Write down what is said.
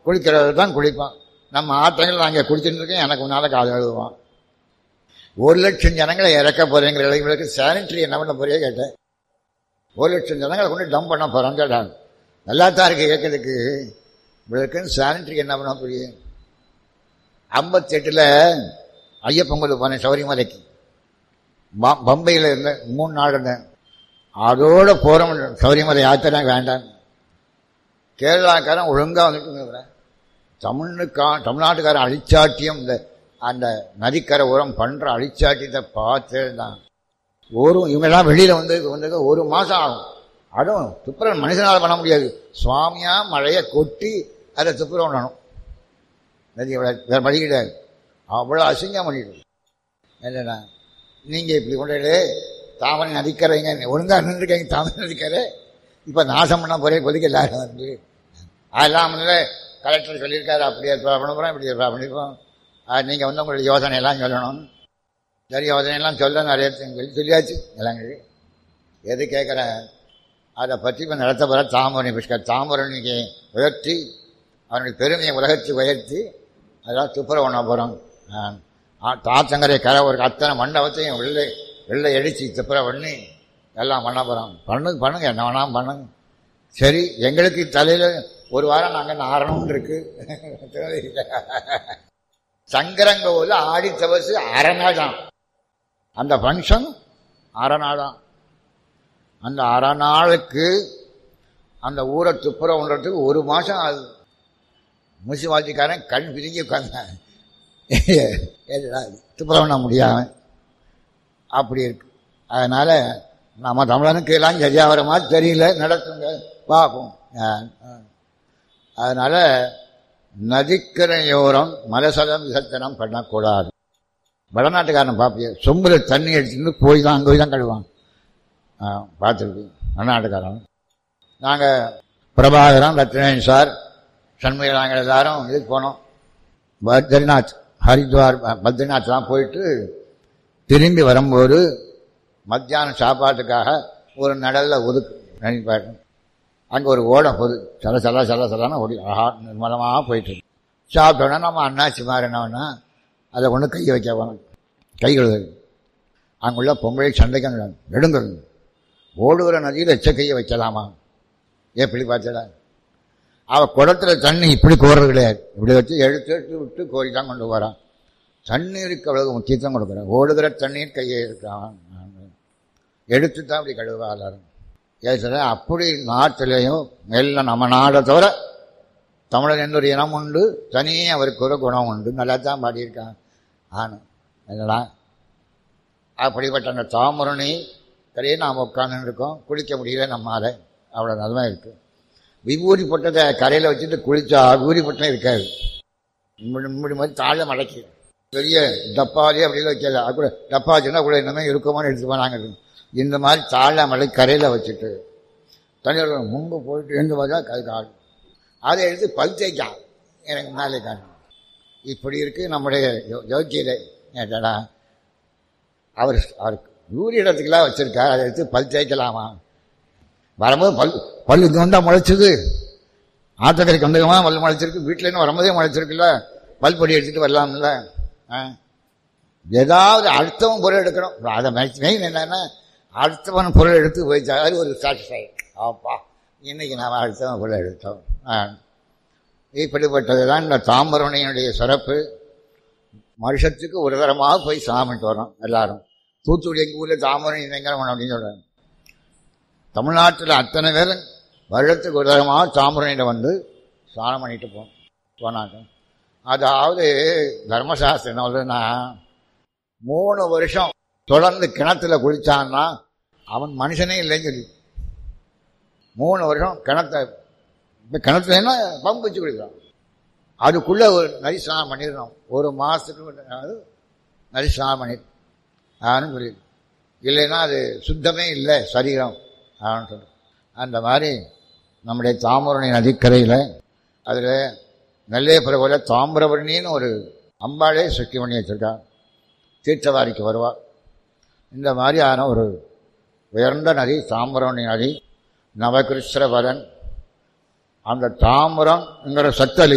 குளிக்கிறது தான் குளிப்பான் நம்ம ஆட்டங்கள் நான் இங்கே குளிச்சுட்டு இருக்கேன் எனக்கு முன்னால் காது எழுதுவான் ஒரு லட்சம் ஜனங்களை இறக்க போறேங்கிற இளைஞர்களுக்கு சானிட்டரி என்ன பண்ண போறியே கேட்டேன் ஒரு லட்சம் ஜனங்களை கொண்டு டம்ப் பண்ண போகிறோம் கேட்டாங்க நல்லா தான் இருக்கு கேட்கறதுக்கு இவளுக்குன்னு சானிட்டரி என்ன பண்ண புரியும் ஐம்பத்தெட்டில் ஐயப்பன் கோயில் போனேன் சபரிமலைக்கு ப- பம்பையில் இருந்தேன் மூணு நாள் இருந்தேன் அதோட போகிறோம் சபரிமலை யாத்திரை வேண்டாம் கேரளாக்காரன் ஒழுங்காக வந்துட்டு தமிழுக்கா தமிழ்நாட்டுக்காரன் அழிச்சாட்டியம் இந்த அந்த நதிக்கரை உரம் பண்ணுற அழிச்சாட்டியத்தை பார்த்து தான் ஒரு இவங்கெல்லாம் வெளியில் வந்து வந்து ஒரு மாதம் ஆகும் அதுவும் துப்புரவு மனுஷனால் பண்ண முடியாது சுவாமியா மழையை கொட்டி அதை துப்புரவு பண்ணணும் நதி வேறு வழி கிடையாது அவ்வளோ அசிங்கம் பண்ணிட்டு என்னண்ணா நீங்கள் இப்படி கொண்டு தாமரை நதிக்கரைங்க ஒழுங்காக நின்றுருக்கீங்க தாமரை நதிக்கரை இப்போ நாசம் பண்ண போகிறே கொதிக்க எல்லாரும் வந்து அதெல்லாம் வந்து கலெக்டர் சொல்லியிருக்காரு அப்படி ஏற்பாடு பண்ண போகிறோம் இப்படி ஏற்பாடு பண்ணிருக்கோம் நீங்கள் வந்து உங்களுடைய யோசனை எல்லாம் சொல்லணும் சரி யோசனையெல்லாம் சொல்ல நிறைய சொல்லி சொல்லியாச்சு எல்லாம் சொல்லி. எது கேட்குறேன் அதை பற்றி இப்போ நடத்த போகிற தாமரணி புஷ்கர் தாமரணிக்கு உயர்த்தி அவனுடைய பெருமையை உலகத்துக்கு உயர்த்தி அதெல்லாம் துப்புரவு பண்ண போகிறோம் தாத்தங்கரை கரை ஒரு அத்தனை மண்டபத்தையும் வெள்ளை வெள்ளை அடித்து துப்புரவு பண்ணி எல்லாம் பண்ண போகிறோம் பண்ணுங்க பண்ணுங்க என்ன வேணாலும் பண்ணுங்க சரி எங்களுக்கு தலையில் ஒரு வாரம் நாங்கள் நாரணும்னு இருக்கு சங்கரங்கோவில் ஆடி தவசு அரை நாள் தான் அந்த ஃபங்க்ஷன் அரை நாள் தான் அந்த அரை நாளுக்கு அந்த ஊரை துப்புரவுன்றதுக்கு ஒரு மாதம் ஆகுது முனிசிபாலிட்டிக்காரன் கண் பிரிஞ்சு உட்காந்தான் ஏதுடா இது? துப்புரவு பண்ண முடியாம அப்படி இருக்கு அதனால நம்ம தமிழனுக்கு எல்லாம் சரியா வர மாதிரி தெரியல நடத்துங்க பார்ப்போம் ஆ, ஆ. அதனால நதிக்கரையோரம் மலசலம் விசர்த்தனம் பண்ணக்கூடாது வடநாட்டுக்காரன் பார்ப்பிய சொம்புல தண்ணி எடுத்துட்டு போய் தான் அங்கே போய் தான் கழுவான் பார்த்துருக்கு வடநாட்டுக்காரன் நாங்கள் பிரபாகரன் ரத்னேன் சார் சண்முக நாங்கள் எல்லாரும் இதுக்கு போனோம் பத்ரிநாத் ஹரித்வார் பத்ரிநாத்லாம் போயிட்டு திரும்பி வரும்போது மத்தியானம் சாப்பாட்டுக்காக ஒரு நடல்ல ஒதுக்கு நினைப்பாரு அங்கே ஒரு ஓடை போகுது சல சல சல சலன்னு ஓடி ஆஹா நிர்மலமாக போயிட்டு இருக்கு. சாப்பிட்டோன்னா நம்ம அண்ணாச்சி மாதிரி என்ன பண்ணா அதை கொண்டு கை வைக்க போனோம் கை கழுவுது அங்குள்ள பொம்பளை சண்டைக்கு எடுங்கிறது ஓடுகிற நதியில் எச்ச கையை வைக்கலாமா எப்படி பார்த்தடா அவ குடத்துல தண்ணி இப்படி கோர்றது கிடையாது இப்படி வச்சு எடுத்து எடுத்து விட்டு கோரி தான் கொண்டு வரான் தண்ணீருக்கு அவ்வளவு முக்கியத்துவம் கொடுக்குறேன் ஓடுகிற தண்ணீர் கையை இருக்கான் எடுத்து தான் அப்படி கழுவா எல்லாரும் ஏசுற அப்படி நாட்டிலையும் எல்லாம் நம்ம நாடை தவிர தமிழன் என்ற ஒரு இனம் உண்டு தனியே அவருக்கு ஒரு குணம் உண்டு நல்லா தான் பாடியிருக்கான் ஆனும் என்னடா அப்படிப்பட்ட அந்த தாமரணி கரையே நாம் உட்கார்ந்து இருக்கோம் குளிக்க முடியல நம்மால அவ்வளோ நல்லா இருக்கு விபூதி போட்டதை கரையில் வச்சுட்டு குளிச்சா விபூதி போட்டே இருக்காது இப்படி இப்படி மாதிரி தாழ மடக்கி பெரிய டப்பாலே அப்படிலாம் வைக்கல அது கூட டப்பா வச்சுன்னா கூட என்னமே இருக்குமான்னு எடுத்து போனாங்க இந்த மாதிரி தாழ மலை கரையில் வச்சுட்டு தனியார் முன்பு போயிட்டு இருந்து பார்த்தா கை கால் அதை எடுத்து பல் தேய்க்கான் எனக்கு முன்னாலே காணும் இப்படி இருக்கு நம்முடைய யோக்கியதை ஏட்டடா அவர் அவருக்கு யூரி இடத்துக்கெல்லாம் வச்சிருக்காரு அதை எடுத்து பல் தேய்க்கலாமா வரும்போது பல் பல் இங்கே வந்தால் முளைச்சது ஆத்தக்கரைக்கு வந்தகமாக பல் முளைச்சிருக்கு வீட்டிலேருந்து வரும்போதே முளைச்சிருக்குல்ல பல் பொடி எடுத்துட்டு வரலாம்ல ஆ ஏதாவது அடுத்தவன் பொருள் எடுக்கணும் அதை மெயின் என்னன்னா அடுத்தவன் பொருள் எடுத்து போயிட்டா அது ஒரு சாட்டிஸ்ஃபை ஆப்பா இன்னைக்கு நாம் அடுத்தவன் பொருள் எடுத்தோம் ஆ இப்படிப்பட்டது தான் இந்த தாம்பரணையினுடைய சிறப்பு வருஷத்துக்கு ஒரு தரமாக போய் சாமிட்டு வரோம் எல்லாரும் தூத்துக்குடி எங்கள் ஊரில் தாமரை இணைங்கிறவன் அப்படின்னு சொல்கிறாங்க தமிழ்நாட்டில் அத்தனை பேர் வருடத்துக்கு ஒரு தரமாக தாமரையில் வந்து ஸ்நானம் பண்ணிட்டு போனோம் போனாங்க அதாவது தர்மசாஸ்திரம் என்ன சொல்றதுன்னா மூணு வருஷம் தொடர்ந்து கிணத்துல குளிச்சான்னா அவன் மனுஷனே இல்லைன்னு சொல்லி மூணு வருஷம் கிணத்த இப்போ கிணத்துல என்ன பம்பு வச்சு குளிக்கிறான் அதுக்குள்ள ஒரு நரி ஸ்நானம் பண்ணிடணும் ஒரு மாதத்துக்கு நரி ஸ்நானம் பண்ணி ஆன்னு சொல்லி இல்லைன்னா அது சுத்தமே இல்லை சரீரம் ஆன்னு சொல்லி அந்த மாதிரி நம்முடைய தாமரணி நதிக்கரையில் அதில் நெல்லையப்புற தாமிரபரணின்னு ஒரு அம்பாளே சுற்றி பண்ணி வச்சிருக்கான் தீர்த்தவாரிக்கு வருவாள் இந்த மாதிரியான ஒரு உயர்ந்த நதி தாமிரபரணி நதி நவகிருஷ்ணவரன் அந்த தாமிரம்ங்கிற சத்தலி